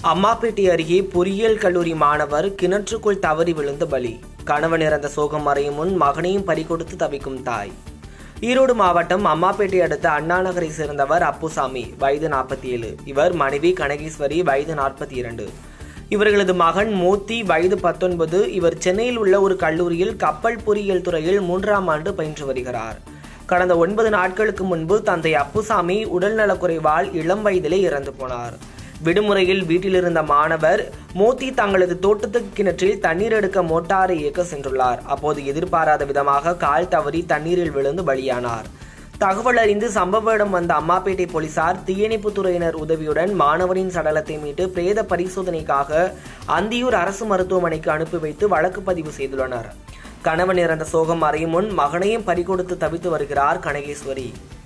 அம்மாப்பேட்டை அருகே பொறியியல் கல்லூரி மாணவர் கிணற்றுக்குள் தவறி விழுந்து பலி கணவன் இறந்த சோகம் மறையும் முன் மகனையும் பறிகொடுத்து தவிக்கும் தாய் ஈரோடு மாவட்டம் அம்மாப்பேட்டை அடுத்த அண்ணா நகரை சேர்ந்தவர் அப்புசாமி வயது நாற்பத்தி ஏழு இவர் மனைவி கனகேஸ்வரி வயது நாற்பத்தி இரண்டு இவர்களது மகன் மூர்த்தி வயது பத்தொன்பது இவர் சென்னையில் உள்ள ஒரு கல்லூரியில் கப்பல் பொறியியல் துறையில் மூன்றாம் ஆண்டு பயின்று வருகிறார் கடந்த ஒன்பது நாட்களுக்கு முன்பு தந்தை அப்புசாமி உடல்நலக்குறைவால் இளம் வயதிலே இறந்து போனார் விடுமுறையில் வீட்டில் இருந்த மாணவர் மோத்தி தங்களது தோட்டத்து கிணற்றில் தண்ணீர் எடுக்க மோட்டாரை இயக்க சென்றுள்ளார் அப்போது எதிர்பாராத விதமாக கால் தவறி தண்ணீரில் விழுந்து பலியானார் தகவல் அறிந்து சம்பவ இடம் வந்த அம்மாப்பேட்டை போலீசார் தீயணைப்புத் துறையினர் உதவியுடன் மாணவரின் சடலத்தை மீட்டு பிரேத பரிசோதனைக்காக அந்தியூர் அரசு மருத்துவமனைக்கு அனுப்பி வைத்து வழக்கு பதிவு செய்துள்ளனர் கணவன் இறந்த சோகம் மறையும் முன் மகனையும் பறிகொடுத்து தவித்து வருகிறார் கனகேஸ்வரி